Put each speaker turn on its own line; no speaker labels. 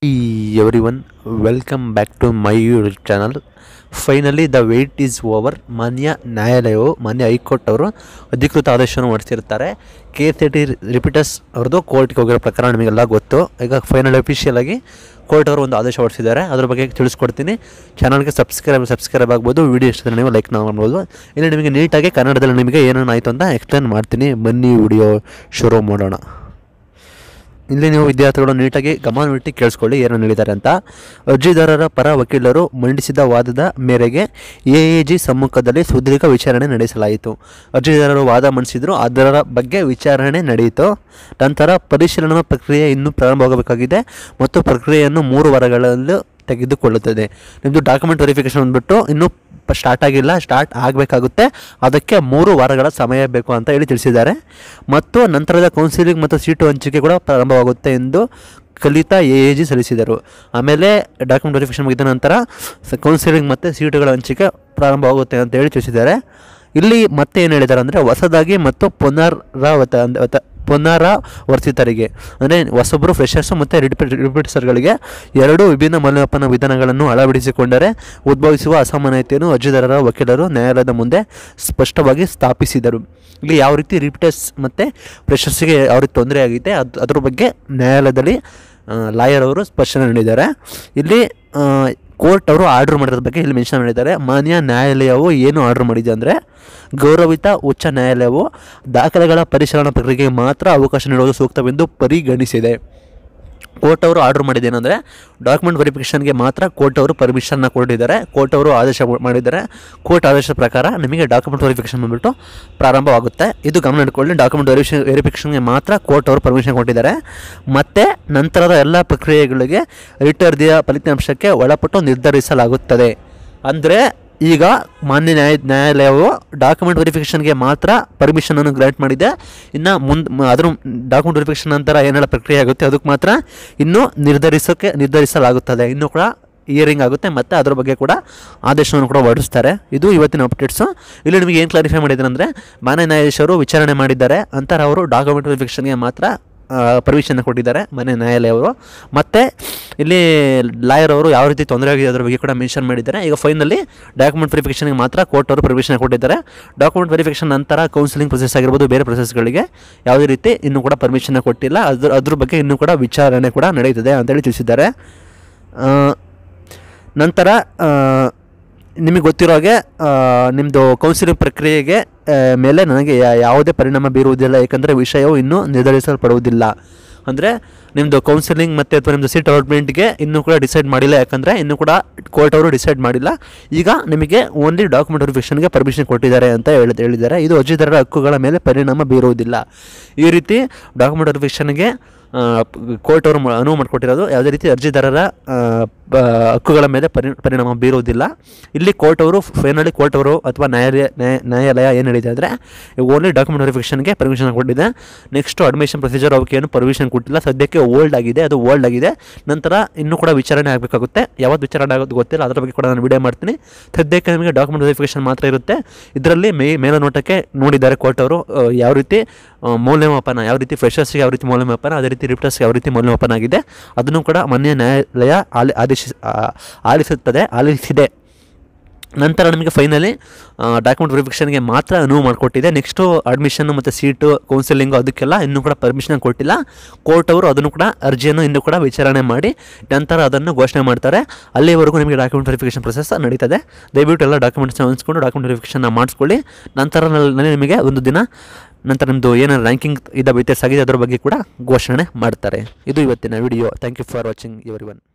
every everyone welcome back to my YouTube channel finally the wait is over ಮಾನ್ಯ ನ್ಯಾಯಾಲಯವು ಮಾನ್ಯ high court ಅವರು ಅಧಿಕೃತ ಆದೇಶವನ್ನು ಹೊರಡಿಸಿರ್ತಾರೆ ಕೆ ಎಸ್ ಟಿ ರಿಪೀಟರ್ಸ್ ಅವ್ರದ್ದು ಕೋರ್ಟ್ಗೆ ಹೋಗಿರೋ ಪ್ರಕಾರ ನಿಮಗೆಲ್ಲ ಗೊತ್ತು ಈಗ ಫೈನಲ್ ಅಫಿಷಿಯಲ್ ಆಗಿ ಕೋರ್ಟ್ ಅವರು ಒಂದು ಆದೇಶ ಹೊರಡಿಸಿದ್ದಾರೆ ಅದ್ರ ಬಗ್ಗೆ ತಿಳಿಸ್ಕೊಡ್ತೀನಿ ಚಾನಲ್ಗೆ ಸಬ್ಸ್ಕ್ರೈಬ್ ಸಬ್ಸ್ಕ್ರೈಬ್ ಆಗ್ಬೋದು ವಿಡಿಯೋ ಇಷ್ಟ ನೀವು ಲೈಕ್ ಮಾಡ್ಬೋದು ಇಲ್ಲಿ ನಿಮಗೆ ನೀಟಾಗಿ ಕನ್ನಡದಲ್ಲಿ ನಿಮಗೆ ಏನೇನು ಆಯಿತು ಅಂತ ಎಕ್ಸ್ಪ್ಲೇನ್ ಮಾಡ್ತೀನಿ ಬನ್ನಿ ವಿಡಿಯೋ ಶುರು ಮಾಡೋಣ ಇಲ್ಲಿ ನೀವು ವಿದ್ಯಾರ್ಥಿಗಳು ನೀಟಾಗಿ ಗಮನವಿಟ್ಟು ಕೇಳಿಸ್ಕೊಳ್ಳಿ ಏನು ಹೇಳಿದ್ದಾರೆ ಅಂತ ಅರ್ಜಿದಾರರ ಪರ ವಕೀಲರು ಮಂಡಿಸಿದ ವಾದದ ಮೇರೆಗೆ ಎ ಎ ಜಿ ಸಮ್ಮುಖದಲ್ಲಿ ಸುದೀರ್ಘ ವಿಚಾರಣೆ ನಡೆಸಲಾಯಿತು ಅರ್ಜಿದಾರರು ವಾದ ಮಂಡಿಸಿದ್ರು ಅದರ ಬಗ್ಗೆ ವಿಚಾರಣೆ ನಡೆಯಿತು ನಂತರ ಪರಿಶೀಲನಾ ಪ್ರಕ್ರಿಯೆ ಇನ್ನೂ ಪ್ರಾರಂಭವಾಗಬೇಕಾಗಿದೆ ಮತ್ತು ಪ್ರಕ್ರಿಯೆಯನ್ನು ಮೂರು ವಾರಗಳಲ್ಲೂ ತೆಗೆದುಕೊಳ್ಳುತ್ತದೆ ನಿಮ್ಮದು ಡಾಕ್ಯುಮೆಂಟ್ ವೆರಿಫಿಕೇಷನ್ ಬಂದ್ಬಿಟ್ಟು ಇನ್ನೂ ಸ್ಟಾರ್ಟ್ ಆಗಿಲ್ಲ ಸ್ಟಾರ್ಟ್ ಆಗಬೇಕಾಗುತ್ತೆ ಅದಕ್ಕೆ ಮೂರು ವಾರಗಳ ಸಮಯ ಬೇಕು ಅಂತ ಹೇಳಿ ತಿಳಿಸಿದ್ದಾರೆ ಮತ್ತು ನಂತರದ ಕೌನ್ಸಿಲಿಂಗ್ ಮತ್ತು ಸೀಟು ಹಂಚಿಕೆ ಕೂಡ ಪ್ರಾರಂಭವಾಗುತ್ತೆ ಎಂದು ಕಲಿತಾ ಎ ಎ ಜಿ ಸಲ್ಲಿಸಿದರು ಆಮೇಲೆ ಡಾಕ್ಯುಮೆಂಟ್ ವೆರಿಫಿಕೇಷನ್ ಮುಗಿದ ನಂತರ ಕೌನ್ಸಿಲಿಂಗ್ ಮತ್ತು ಸೀಟುಗಳ ಹಂಚಿಕೆ ಪ್ರಾರಂಭವಾಗುತ್ತೆ ಅಂತ ಹೇಳಿ ತಿಳಿಸಿದ್ದಾರೆ ಇಲ್ಲಿ ಮತ್ತೆ ಏನು ಹೇಳಿದ್ದಾರೆ ಅಂದರೆ ಹೊಸದಾಗಿ ಮತ್ತು ಪುನರಾವತ ಅಂದ- ಪುನರಾವರ್ತಿತರಿಗೆ ಅಂದರೆ ಹೊಸೊಬ್ಬರು ಫ್ರೆಶರ್ಸು ಮತ್ತು ರಿಪೀಟ್ ರಿಪೀಟರ್ಸ್ಗಳಿಗೆ ಎರಡು ವಿಭಿನ್ನ ಮೌಲ್ಯಮಾಪನ ವಿಧಾನಗಳನ್ನು ಅಳವಡಿಸಿಕೊಂಡರೆ ಉದ್ಭವಿಸುವ ಅಸಮಾನತೆಯನ್ನು ಅರ್ಜಿದಾರರ ವಕೀಲರು ನ್ಯಾಯಾಲಯದ ಮುಂದೆ ಸ್ಪಷ್ಟವಾಗಿ ಸ್ಥಾಪಿಸಿದರು ಇಲ್ಲಿ ಯಾವ ರೀತಿ ರಿಪೀಟರ್ಸ್ ಮತ್ತು ಫ್ರೆಶರ್ಸ್ಗೆ ಯಾವ ರೀತಿ ತೊಂದರೆ ಆಗಿದೆ ಅದು ಅದ್ರ ಬಗ್ಗೆ ನ್ಯಾಯಾಲಯದಲ್ಲಿ ಲಾಯರ್ ಅವರು ಸ್ಪಷ್ಟನೆ ನೀಡಿದ್ದಾರೆ ಇಲ್ಲಿ ಕೋರ್ಟ್ ಅವರು ಆರ್ಡರ್ ಮಾಡಿರೋದ್ರ ಬಗ್ಗೆ ಇಲ್ಲಿ ಮೆನ್ಷನ್ ಮಾಡಿದ್ದಾರೆ ಮಾನ್ಯ ನ್ಯಾಯಾಲಯವು ಏನು ಆರ್ಡರ್ ಮಾಡಿದೆ ಅಂದರೆ ಗೌರವಿತ ಉಚ್ಚ ನ್ಯಾಯಾಲಯವು ದಾಖಲೆಗಳ ಪರಿಶೀಲನಾ ಪ್ರಕ್ರಿಯೆಗೆ ಮಾತ್ರ ಅವಕಾಶ ನೀಡುವುದು ಸೂಕ್ತವೆಂದು ಪರಿಗಣಿಸಿದೆ ಕೋರ್ಟ್ ಅವರು ಆರ್ಡರ್ ಮಾಡಿದ್ದೇನೆಂದರೆ ಡಾಕ್ಯುಮೆಂಟ್ ವೆರಿಫಿಕೇಷನ್ಗೆ ಮಾತ್ರ ಕೋರ್ಟ್ ಅವರು ಪರ್ಮಿಷನ್ನ ಕೊಟ್ಟಿದ್ದಾರೆ ಕೋರ್ಟ್ ಅವರು ಆದೇಶ ಮಾಡಿದ್ದಾರೆ ಕೋರ್ಟ್ ಆದೇಶದ ಪ್ರಕಾರ ನಿಮಗೆ ಡಾಕ್ಯುಮೆಂಟ್ ವೆರಿಫಿಕೇಷನ್ ಬಂದುಬಿಟ್ಟು ಪ್ರಾರಂಭವಾಗುತ್ತೆ ಇದು ಗಮನ ಇಟ್ಕೊಳ್ಳಿ ಡಾಕ್ಯುಮೆಂಟ್ ವೆರಿಫಿಕೇಷನ್ ವೆರಿಫಿಕೇಷನ್ಗೆ ಮಾತ್ರ ಕೋರ್ಟ್ ಅವರು ಪರ್ಮಿಷನ್ ಕೊಟ್ಟಿದ್ದಾರೆ ಮತ್ತು ನಂತರದ ಎಲ್ಲ ಪ್ರಕ್ರಿಯೆಗಳಿಗೆ ರಿಟ್ ಅರ್ಜಿಯ ಫಲಿತಾಂಶಕ್ಕೆ ಒಳಪಟ್ಟು ನಿರ್ಧರಿಸಲಾಗುತ್ತದೆ ಅಂದರೆ ಈಗ ಮಾನ್ಯ ನ್ಯಾಯ ನ್ಯಾಯಾಲಯವು ಡಾಕ್ಯುಮೆಂಟ್ ವೆರಿಫಿಕೇಷನ್ಗೆ ಮಾತ್ರ ಪರ್ಮಿಷನನ್ನು ಗ್ರಾಂಟ್ ಮಾಡಿದೆ ಇನ್ನು ಮುಂದೆ ಅದ್ರ ಡಾಕ್ಯುಮೆಂಟ್ ವೆರಿಫಿಕೇಷನ್ ನಂತರ ಏನೆಲ್ಲ ಪ್ರಕ್ರಿಯೆ ಆಗುತ್ತೆ ಅದಕ್ಕೆ ಮಾತ್ರ ಇನ್ನೂ ನಿರ್ಧರಿಸೋಕ್ಕೆ ನಿರ್ಧರಿಸಲಾಗುತ್ತದೆ ಇನ್ನೂ ಕೂಡ ಇಯರಿಂಗ್ ಆಗುತ್ತೆ ಮತ್ತು ಅದ್ರ ಬಗ್ಗೆ ಕೂಡ ಆದೇಶವನ್ನು ಕೂಡ ಹೊರಡಿಸ್ತಾರೆ ಇದು ಇವತ್ತಿನ ಅಪ್ಡೇಟ್ಸು ಇಲ್ಲಿ ನಿಮಗೆ ಏನು ಕ್ಲಾರಿಫೈ ಮಾಡಿದ್ದಾರೆ ಅಂದರೆ ಮಾನ್ಯ ನ್ಯಾಯಾಧೀಶರು ವಿಚಾರಣೆ ಮಾಡಿದ್ದಾರೆ ಅಂತರ ಅವರು ಡಾಕ್ಯುಮೆಂಟ್ ವೆರಿಫಿಕೇಷನ್ಗೆ ಮಾತ್ರ ಪರ್ಮಿಷನ್ ಕೊಟ್ಟಿದ್ದಾರೆ ಮನೆ ನ್ಯಾಯಾಲಯವರು ಮತ್ತು ಇಲ್ಲಿ ಲಾಯರ್ ಅವರು ಯಾವ ರೀತಿ ತೊಂದರೆ ಆಗಿದೆ ಅದ್ರ ಬಗ್ಗೆ ಕೂಡ ಮೆನ್ಷನ್ ಮಾಡಿದ್ದಾರೆ ಈಗ ಫೈನಲಿ ಡಾಕ್ಯುಮೆಂಟ್ ವೆರಿಫಿಕೇಷನ್ಗೆ ಮಾತ್ರ ಕೋರ್ಟ್ ಅವರು ಪರ್ಮಿಷನ್ ಕೊಟ್ಟಿದ್ದಾರೆ ಡಾಕ್ಯುಮೆಂಟ್ ವೆರಿಫಿಕೇಷನ್ ನಂತರ ಕೌನ್ಸಿಲಿಂಗ್ ಪ್ರೊಸೆಸ್ ಆಗಿರ್ಬೋದು ಬೇರೆ ಪ್ರೊಸೆಸ್ಗಳಿಗೆ ಯಾವುದೇ ರೀತಿ ಇನ್ನೂ ಕೂಡ ಪರ್ಮಿಷನ್ ಕೊಟ್ಟಿಲ್ಲ ಅದ್ರ ಅದ್ರ ಬಗ್ಗೆ ಇನ್ನೂ ಕೂಡ ವಿಚಾರಣೆ ಕೂಡ ನಡೀತದೆ ಅಂತೇಳಿ ತಿಳಿಸಿದ್ದಾರೆ ಆ, ನಂತರ ಆ, ನಿಮಗೆ ಗೊತ್ತಿರೋ ಹಾಗೆ ಆ, ನಿಮ್ಮದು ಕೌನ್ಸಿಲಿಂಗ್ ಪ್ರಕ್ರಿಯೆಗೆ ಆ, ಮೇಲೆ ನನಗೆ ಯಾ- ಯಾವುದೇ ಪರಿಣಾಮ ಬೀರುವುದಿಲ್ಲ ಏಕೆಂದರೆ ವಿಷಯವು ಇನ್ನೂ ನಿರ್ಧರಿಸಲ್ಪಡುವುದಿಲ್ಲ ಅಂದರೆ ನಿಮ್ಮದು ಕೌನ್ಸಿಲಿಂಗ್ ಮತ್ತು ಅಥವಾ ನಿಮ್ಮದು ಸೀಟ್ ಅಲಾಟ್ಮೆಂಟ್ಗೆ ಇನ್ನೂ ಕೂಡ ಡಿಸೈಡ್ ಮಾಡಿಲ್ಲ ಯಾಕಂದರೆ ಇನ್ನೂ ಕೂಡ ಕೋರ್ಟ್ ಅವರು ಡಿಸೈಡ್ ಮಾಡಿಲ್ಲ ಈಗ ನಿಮಗೆ ಓನ್ಲಿ ಡಾಕ್ಯುಮೆಂಟ್ ವೆರಿಫಿಕೇಷನ್ಗೆ ಪರ್ಮಿಷನ್ ಕೊಟ್ಟಿದ್ದಾರೆ ಅಂತ ಹೇಳಿ ಹೇಳಿದ್ದಾರೆ ಇದು ಅರ್ಜಿದಾರರ ಹಕ್ಕುಗಳ ಮೇಲೆ ಪರಿಣಾಮ ಬೀರುವುದಿಲ್ಲ ಈ ರೀತಿ ಡಾಕ್ಯುಮೆಂಟ್ ವೆರಿಫಿಕೇಷನ್ಗೆ ಕೋರ್ಟ್ ಅವರು ಮ- ಅನುವು ಮಾಡಿಕೊಟ್ಟಿರೋದು ಯಾವುದೇ ರೀತಿ ಅರ್ಜಿದಾರರ ಆ, ಬ- ಹಕ್ಕುಗಳ ಮೇಲೆ ಪರಿ ಪರಿಣಾಮ ಬೀರುವುದಿಲ್ಲ ಇಲ್ಲಿ ಕೋರ್ಟ್ ಅವರು ಫೈನಲಿ ಕೋರ್ಟ್ ಅವರು ಅಥವಾ ನ್ಯಾಯಾಲಯ ನ್ಯಾಯ ನ್ಯಾಯಾಲಯ ಏನು ಹೇಳಿದೆ ಅಂದರೆ ಓನ್ಲಿ ಡಾಕ್ಯುಮೆಂಟ್ ವೆರಿಫಿಕೇಷನ್ಗೆ ಪರ್ಮಿಷನ್ ಕೊಟ್ಟಿದೆ ನೆಕ್ಸ್ಟ್ ಅಡ್ಮಿಷನ್ ಪ್ರೊಸೀಜರ್ ಅವಕ್ಕೆ ಏನು ಪರ್ಮಿಷನ್ ಕೊಟ್ಟಿಲ್ಲ ಸದ್ಯಕ್ಕೆ ಓಲ್ಡ್ ಆಗಿದೆ ಅದು ಓಲ್ಡ್ ಆಗಿದೆ ನಂತರ ಇನ್ನೂ ಕೂಡ ವಿಚಾರಣೆ ಆಗಬೇಕಾಗುತ್ತೆ ಯಾವತ್ತು ವಿಚಾರಣೆ ಆಗೋದು ಗೊತ್ತಿಲ್ಲ ಅದರ ಬಗ್ಗೆ ಕೂಡ ನಾನು ವಿಡಿಯೋ ಮಾಡ್ತೀನಿ ಸದ್ಯಕ್ಕೆ ನಿಮಗೆ ಡಾಕ್ಯುಮೆಂಟ್ ವೆರಿಫಿಕೇಷನ್ ಮಾತ್ರ ಇರುತ್ತೆ ಇದರಲ್ಲಿ ಮೇ ಮೇಲುನೋಟಕ್ಕೆ ನೋಡಿದ್ದಾರೆ ಕೋರ್ಟ್ ಅವರು ಆ, ಯಾವ ರೀತಿ ಆ, ಮೌಲ್ಯಮಾಪನ ಯಾವ ರೀತಿ ಫ್ರೆಶರ್ಸ್ಗೆ ಯಾವ ರೀತಿ ಮೌಲ್ಯಮಾಪನ ಅದೇ ರೀತಿ ರಿಪ್ಟರ್ಸ್ಗೆ ಯಾವ ರೀತಿ ಮೌಲ್ಯಮಾಪನ ಆಗಿದೆ ಅದನ್ನು ಕೂಡ ಮಾನ್ಯ ನ್ಯಾಯಾಲಯ ಆಲಿ ಆದೇಶ ಆ- ಆಲಿಸುತ್ತದೆ ಆಲಿಸಿದೆ ನಂತರ ನಮಗೆ ಫೈನಲಿ ಡಾಕ್ಯುಮೆಂಟ್ ವೆರಿಫಿಕೇಷನ್ಗೆ ಮಾತ್ರ ಅನುವು ಮಾಡಿಕೊಟ್ಟಿದೆ ನೆಕ್ಸ್ಟು ಅಡ್ಮಿಷನ್ ಮತ್ತು ಸೀಟು ಕೌನ್ಸಿಲಿಂಗು ಅದಕ್ಕೆಲ್ಲ ಇನ್ನೂ ಕೂಡ ಪರ್ಮಿಷನ್ ಕೊಟ್ಟಿಲ್ಲ ಕೋರ್ಟ್ ಅವರು ಅದನ್ನು ಕೂಡ ಅರ್ಜಿಯನ್ನು ಇನ್ನೂ ಕೂಡ ವಿಚಾರಣೆ ಮಾಡಿ ನಂತರ ಅದನ್ನು ಘೋಷಣೆ ಮಾಡ್ತಾರೆ ಅಲ್ಲಿವರೆಗೂ ನಿಮಗೆ ಡಾಕ್ಯುಮೆಂಟ್ ವೆರಿಫಿಕೇಷನ್ ಪ್ರೊಸೆಸ್ ನಡೀತದೆ ದಯವಿಟ್ಟು ಎಲ್ಲ ಡಾಕ್ಯುಮೆಂಟ್ಸ್ ಹೊಂದಿಸ್ಕೊಂಡು ಡಾಕ್ಯುಮೆಂಟ್ ವೆರಿಫಿಕೇಷನ್ನ ಮಾಡಿಸ್ಕೊಳ್ಳಿ ನಂತರ ನಲ್ಲಿ ನಿಮಗೆ ಒಂದು ದಿನ ನಂತರ ನಿಮ್ಮದು ಏನಾರು ರ್ಯಾಂಕಿಂಗ್ ಇದ್ದ ವ್ಯತ್ಯಾಸ ಆಗಿದೆ ಅದರ ಬಗ್ಗೆ ಕೂಡ ಘೋಷಣೆ ಮಾಡ್ತಾರೆ ಇದು ಇವತ್ತಿನ video thank you for watching every one